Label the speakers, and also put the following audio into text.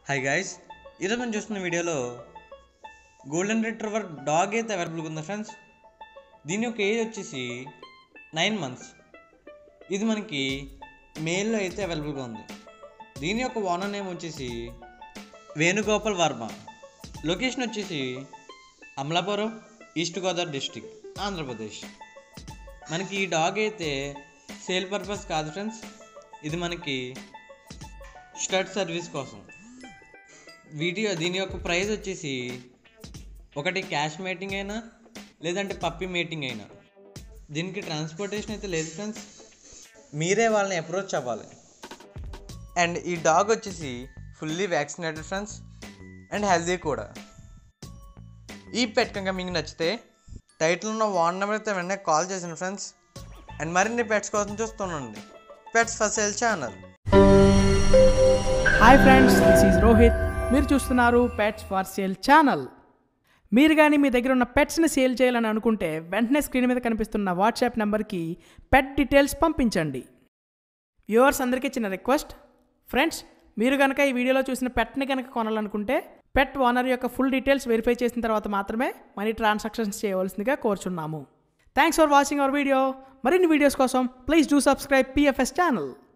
Speaker 1: hi guys ఈరోజు మనం చూస్తున్న వీడియోలో గోల్డెన్ రిట్రీవర్ డాగ్ అయితే అవైలబుల్గా ఉంది ఫ్రెండ్స్ దీని యొక్క ఏజ్ వచ్చేసి నైన్ మంత్స్ ఇది మనకి మేల్లో అయితే అవైలబుల్గా ఉంది దీని యొక్క ఓనర్ నేమ్ వచ్చేసి వేణుగోపాల్ వర్మ లొకేషన్ వచ్చేసి అమలాపురం ఈస్ట్ గోదావరి డిస్టిక్ ఆంధ్రప్రదేశ్ మనకి ఈ డాగ్ అయితే సేల్ పర్పస్ కాదు ఫ్రెండ్స్ ఇది మనకి స్టడ్ సర్వీస్ కోసం వీడియో దీని యొక్క ప్రైస్ వచ్చేసి ఒకటి క్యాష్ మేటింగ్ అయినా లేదంటే పప్పి మేటింగ్ అయినా దీనికి ట్రాన్స్పోర్టేషన్ అయితే లేదు ఫ్రెండ్స్ మీరే వాళ్ళని అప్రోచ్ అవ్వాలి అండ్ ఈ డాగ్ వచ్చేసి fully vaccinated friends and healthy కూడా ఈ పెట్ కనుక మీకు నచ్చితే టైటిల్ ఉన్న వాన్ నెంబర్ అయితే వెంటనే కాల్ చేసిన ఫ్రెండ్స్ అండ్ మరిన్ని పెట్స్ కోసం చూస్తుండండి pets for sale channel
Speaker 2: hi friends this is Rohit మీరు చూస్తున్నారు పెట్స్ ఫర్ సేల్ ఛానల్ మీరు కానీ మీ దగ్గర ఉన్న పెట్స్ని సేల్ చేయాలని అనుకుంటే వెంటనే స్క్రీన్ మీద కనిపిస్తున్న వాట్సాప్ నెంబర్కి పెట్ డీటెయిల్స్ పంపించండి వ్యూవర్స్ అందరికీ చిన్న రిక్వెస్ట్ ఫ్రెండ్స్ మీరు కనుక ఈ వీడియోలో చూసిన పెట్ని కనుక కొనాలనుకుంటే పెట్ ఓనర్ యొక్క ఫుల్ డీటెయిల్స్ వెరిఫై చేసిన తర్వాత మాత్రమే మనీ ట్రాన్సాక్షన్స్ చేయవలసిందిగా కోరుచున్నాము thanks for watching our video మరిన్ని వీడియోస్ కోసం please do subscribe PFS channel